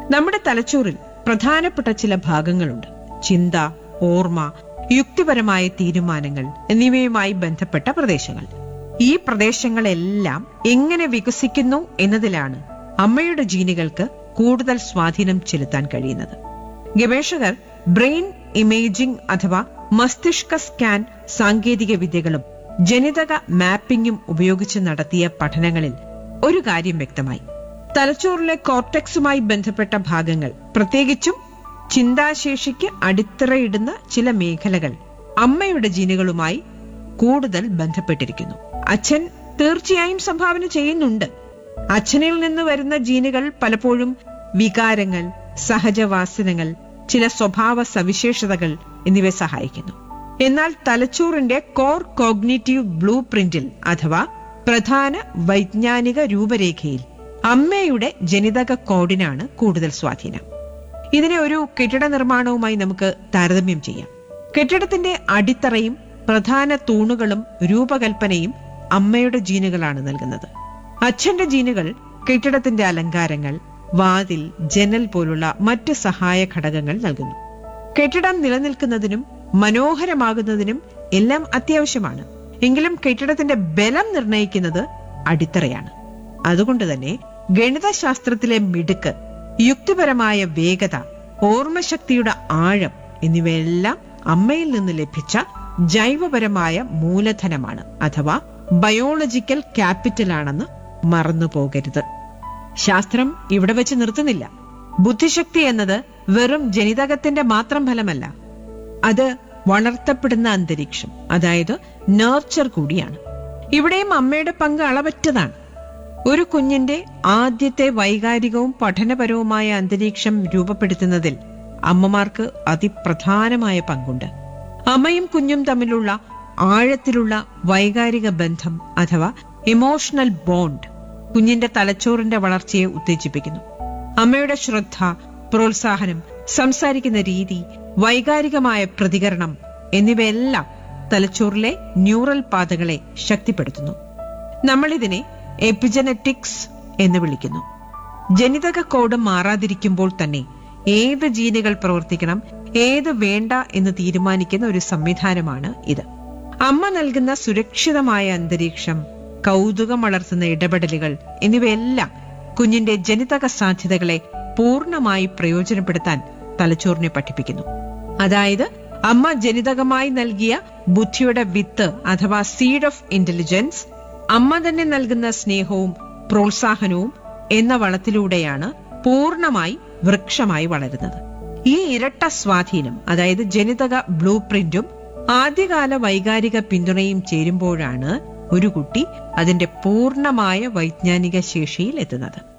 നമ്മുടെ തലച്ചോറിൽ പ്രധാനപ്പെട്ട ചില ഭാഗങ്ങളുണ്ട് ചിന്ത ഓർമ്മ യുക്തിപരമായ തീരുമാനങ്ങൾ എന്നിവയുമായി ബന്ധപ്പെട്ട പ്രദേശങ്ങൾ ഈ പ്രദേശങ്ങളെല്ലാം എങ്ങനെ വികസിക്കുന്നു എന്നതിലാണ് അമ്മയുടെ ജീനുകൾക്ക് കൂടുതൽ സ്വാധീനം ചെലുത്താൻ കഴിയുന്നത് ഗവേഷകർ ബ്രെയിൻ ഇമേജിംഗ് അഥവാ മസ്തിഷ്ക സ്കാൻ സാങ്കേതിക വിദ്യകളും ജനിതക മാപ്പിംഗും ഉപയോഗിച്ച് നടത്തിയ പഠനങ്ങളിൽ ഒരു കാര്യം വ്യക്തമായി തലച്ചോറിലെ കോർട്ടെക്സുമായി ബന്ധപ്പെട്ട ഭാഗങ്ങൾ പ്രത്യേകിച്ചും ചിന്താശേഷിക്ക് അടിത്തറയിടുന്ന ചില മേഖലകൾ അമ്മയുടെ ജീനുകളുമായി കൂടുതൽ ബന്ധപ്പെട്ടിരിക്കുന്നു അച്ഛൻ തീർച്ചയായും സംഭാവന ചെയ്യുന്നുണ്ട് അച്ഛനിൽ നിന്ന് വരുന്ന ജീനുകൾ പലപ്പോഴും വികാരങ്ങൾ സഹജവാസനകൾ ചില സ്വഭാവ സവിശേഷതകൾ എന്നിവ സഹായിക്കുന്നു എന്നാൽ തലച്ചോറിന്റെ കോർ കോഗ്നിറ്റീവ് ബ്ലൂ പ്രിന്റിൽ അഥവാ പ്രധാന വൈജ്ഞാനിക രൂപരേഖയിൽ അമ്മയുടെ ജനിതക കോഡിനാണ് കൂടുതൽ സ്വാധീനം ഇതിനെ ഒരു കെട്ടിട നിർമ്മാണവുമായി നമുക്ക് താരതമ്യം ചെയ്യാം കെട്ടിടത്തിന്റെ അടിത്തറയും പ്രധാന തൂണുകളും രൂപകൽപ്പനയും അമ്മയുടെ ജീനുകളാണ് നൽകുന്നത് അച്ഛന്റെ ജീനുകൾ കെട്ടിടത്തിന്റെ അലങ്കാരങ്ങൾ വാതിൽ ജനൽ പോലുള്ള മറ്റ് സഹായ ഘടകങ്ങൾ നൽകുന്നു കെട്ടിടം നിലനിൽക്കുന്നതിനും മനോഹരമാകുന്നതിനും എല്ലാം അത്യാവശ്യമാണ് എങ്കിലും കെട്ടിടത്തിന്റെ ബലം നിർണയിക്കുന്നത് അടിത്തറയാണ് അതുകൊണ്ട് തന്നെ ഗണിതശാസ്ത്രത്തിലെ മിടുക്ക് യുക്തിപരമായ വേഗത ഓർമ്മശക്തിയുടെ ആഴം എന്നിവയെല്ലാം അമ്മയിൽ നിന്ന് ലഭിച്ച ജൈവപരമായ മൂലധനമാണ് അഥവാ ബയോളജിക്കൽ ക്യാപിറ്റലാണെന്ന് മറന്നു പോകരുത് ശാസ്ത്രം ഇവിടെ വെച്ച് നിർത്തുന്നില്ല ബുദ്ധിശക്തി എന്നത് വെറും ജനിതകത്തിന്റെ മാത്രം ഫലമല്ല അത് വളർത്തപ്പെടുന്ന അന്തരീക്ഷം അതായത് നേർച്ചർ കൂടിയാണ് ഇവിടെയും അമ്മയുടെ പങ്ക് അളവറ്റതാണ് ഒരു കുഞ്ഞിന്റെ ആദ്യത്തെ വൈകാരികവും പഠനപരവുമായ അന്തരീക്ഷം രൂപപ്പെടുത്തുന്നതിൽ അമ്മമാർക്ക് അതിപ്രധാനമായ പങ്കുണ്ട് അമ്മയും കുഞ്ഞും തമ്മിലുള്ള ആഴത്തിലുള്ള വൈകാരിക ബന്ധം അഥവാ ഇമോഷണൽ ബോണ്ട് കുഞ്ഞിന്റെ തലച്ചോറിന്റെ വളർച്ചയെ ഉത്തേജിപ്പിക്കുന്നു അമ്മയുടെ ശ്രദ്ധ പ്രോത്സാഹനം സംസാരിക്കുന്ന രീതി വൈകാരികമായ പ്രതികരണം എന്നിവയെല്ലാം തലച്ചോറിലെ ന്യൂറൽ പാതകളെ ശക്തിപ്പെടുത്തുന്നു നമ്മളിതിനെ എപ്പിജനറ്റിക്സ് എന്ന് വിളിക്കുന്നു ജനിതക കോഡ് മാറാതിരിക്കുമ്പോൾ തന്നെ ഏത് ജീനുകൾ പ്രവർത്തിക്കണം ഏത് വേണ്ട എന്ന് തീരുമാനിക്കുന്ന ഒരു സംവിധാനമാണ് ഇത് അമ്മ നൽകുന്ന സുരക്ഷിതമായ അന്തരീക്ഷം കൗതുകം വളർത്തുന്ന ഇടപെടലുകൾ എന്നിവയെല്ലാം കുഞ്ഞിന്റെ ജനിതക സാധ്യതകളെ പൂർണ്ണമായി പ്രയോജനപ്പെടുത്താൻ തലച്ചോറിനെ പഠിപ്പിക്കുന്നു അതായത് അമ്മ ജനിതകമായി നൽകിയ ബുദ്ധിയുടെ വിത്ത് അഥവാ സീഡ് ഓഫ് ഇന്റലിജൻസ് അമ്മ തന്നെ നൽകുന്ന സ്നേഹവും പ്രോത്സാഹനവും എന്ന വളത്തിലൂടെയാണ് പൂർണ്ണമായി വൃക്ഷമായി വളരുന്നത് ഈ ഇരട്ട സ്വാധീനം അതായത് ജനിതക ബ്ലൂ പ്രിന്റും ആദ്യകാല വൈകാരിക പിന്തുണയും ചേരുമ്പോഴാണ് ഒരു കുട്ടി അതിന്റെ പൂർണ്ണമായ വൈജ്ഞാനിക ശേഷിയിൽ എത്തുന്നത്